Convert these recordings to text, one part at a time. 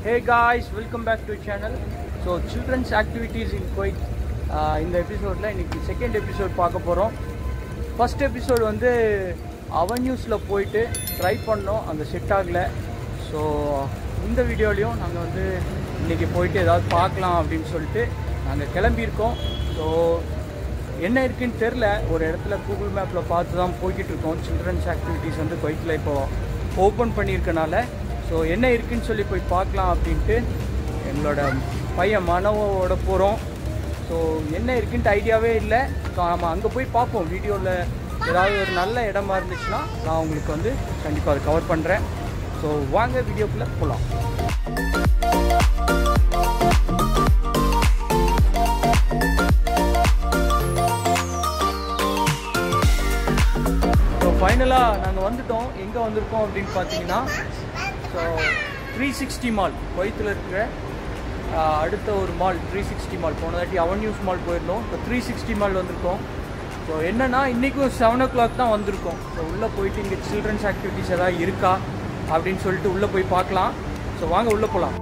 hey guys welcome back to channel so children's activities in Kuwait இந்த எபிசோடில் இன்னைக்கு second episode பார்க்க போகிறோம் ஃபர்ஸ்ட் எபிசோடு வந்து அவென்யூஸில் போயிட்டு ட்ரை பண்ணோம் அந்த செட் ஆகலை ஸோ இந்த வீடியோலையும் நாங்கள் வந்து இன்றைக்கி போயிட்டு ஏதாவது பார்க்கலாம் அப்படின்னு சொல்லிட்டு நாங்கள் கிளம்பியிருக்கோம் ஸோ என்ன இருக்குன்னு தெரில ஒரு இடத்துல கூகுள் மேப்பில் பார்த்து தான் போய்கிட்டு இருக்கோம் சில்ட்ரன்ஸ் ஆக்டிவிட்டீஸ் வந்து குவைத்தில் இப்போ ஓப்பன் பண்ணியிருக்கனால ஸோ என்ன இருக்குன்னு சொல்லி போய் பார்க்கலாம் அப்படின்ட்டு எங்களோட பையன் மனவோட போகிறோம் ஸோ என்ன இருக்குன்ட்டு ஐடியாவே இல்லை ஸோ நம்ம அங்கே போய் பார்ப்போம் வீடியோவில் ஏதாவது ஒரு நல்ல இடமா இருந்துச்சுன்னா நான் உங்களுக்கு வந்து கண்டிப்பாக அதை கவர் பண்ணுறேன் ஸோ வாங்க வீடியோக்குள்ளே போகலாம் ஸோ ஃபைனலாக நாங்கள் வந்துட்டோம் எங்கே வந்திருக்கோம் அப்படின்னு பார்த்தீங்கன்னா ஸோ த்ரீ சிக்ஸ்டி மால் குவைத்தில் இருக்கிற ஆஹ், அடுத்த ஒரு மால் த்ரீ சிக்ஸ்டி மால் போன தாட்டி அவன்யூஸ் மால் போயிருந்தோம் இப்போ த்ரீ சிக்ஸ்டி மால் வந்திருக்கோம் ஸோ என்னன்னா இன்றைக்கும் செவன் ஓ கிளாக் தான் வந்திருக்கோம் ஸோ உள்ளே போயிட்டு இங்கே சில்ட்ரன்ஸ் ஆக்டிவிட்டீஸ் ஏதாவது இருக்கா அப்படின்னு சொல்லிட்டு உள்ளே போய் பார்க்கலாம் ஸோ வாங்க உள்ளே போகலாம்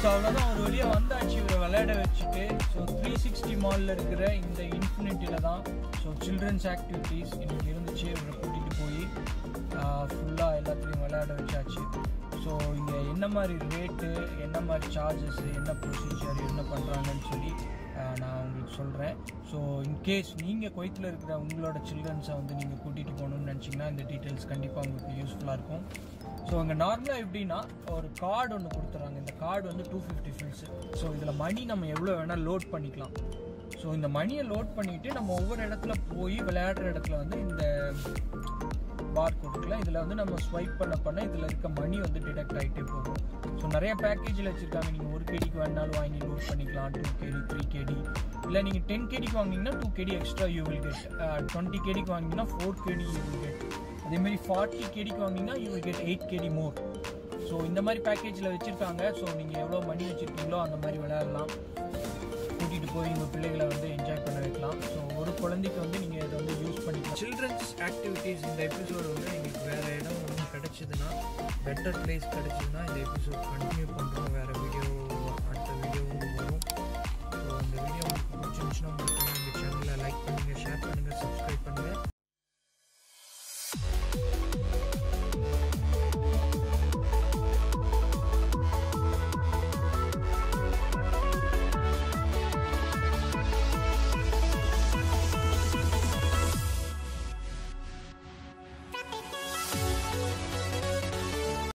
அவ்வளோதான் ஒரு வழியாக வந்தாச்சு இவரை விளையாட வச்சுட்டு ஸோ த்ரீ சிக்ஸ்டி மாலில் இருக்கிற இந்த இன்ஃபினிட்டியில் தான் ஸோ சில்ட்ரன்ஸ் ஆக்டிவிட்டீஸ் இன்னைக்கு இருந்துச்சு இவரை கூட்டிகிட்டு போய் ஃபுல்லாக எல்லாத்துலேயும் விளையாட வச்சாச்சு ஸோ இங்கே என்ன மாதிரி ரேட்டு என்ன மாதிரி சார்ஜஸ் என்ன ப்ரொசீஜர் என்ன பண்ணுறாங்கன்னு சொல்லி ஆஹ், நான் உங்களுக்கு சொல்கிறேன் ஸோ இன்கேஸ் நீங்கள் குவைத்தில் இருக்கிற உங்களோட சில்ட்ரன்ஸை வந்து நீங்கள் கூட்டிகிட்டு போகணும்னு நினச்சிங்கன்னா இந்த டீட்டெயில்ஸ் கண்டிப்பாக உங்களுக்கு யூஸ்ஃபுல்லாக இருக்கும் ஸோ அங்கே நார்மலாக எப்படின்னா ஒரு கார்டு ஒன்று கொடுத்துறாங்க இந்த கார்டு வந்து டூ ஃபிஃப்டி ஃபில்ஸு ஸோ இதில் மணி நம்ம எவ்வளோ வேணால் லோட் பண்ணிக்கலாம் ஸோ இந்த மணியை லோட் பண்ணிவிட்டு நம்ம ஒவ்வொரு இடத்துல போய் விளையாடுற இடத்துல வந்து இந்த பார் கொடுக்கல இதில் வந்து நம்ம ஸ்வைப் பண்ண பண்ண இதில் இருக்க மணி வந்து டிடெக்ட் ஆகிட்டே போகும் ஸோ நிறைய பேக்கேஜில் வச்சுருக்காங்க நீங்கள் ஒரு கேடிக்கு வேணாலும் வாங்கி லோட் பண்ணிக்கலாம் டூ கேடி த்ரீ கேடி இல்லை நீங்கள் டென் கேடிக்கு வாங்கினீங்கன்னா two KD extra you will get twenty கேடிக்கு வாங்கினீங்கன்னா four KD you will get அதேமாதிரி ஃபார்ட்டி கேடிக்கு வாங்கினீங்கன்னா you will get eight KD more so இந்த மாதிரி பேக்கேஜில் வச்சுருக்காங்க ஸோ நீங்கள் எவ்வளோ மணி வச்சுருக்கீங்களோ அந்த மாதிரி விளையாடலாம் கூட்டிகிட்டு போய் உங்கள் பிள்ளைகளை வந்து என்ஜாய் பண்ண வைக்கலாம் ஸோ ஒரு குழந்தைக்கு வந்து நீங்கள் இதை வந்து யூஸ் பண்ணிக்கலாம் சில்ட்ரன்ஸ் ஆக்டிவிட்டீஸ் இந்த எபிசோடு வந்து எங்களுக்கு வேறு இடம் ஒன்று கிடச்சிதுன்னா பெட்டர் பிளேஸ் கிடச்சிதுன்னா இந்த எபிசோட் கண்டினியூ பண்ணுறோம் வேறு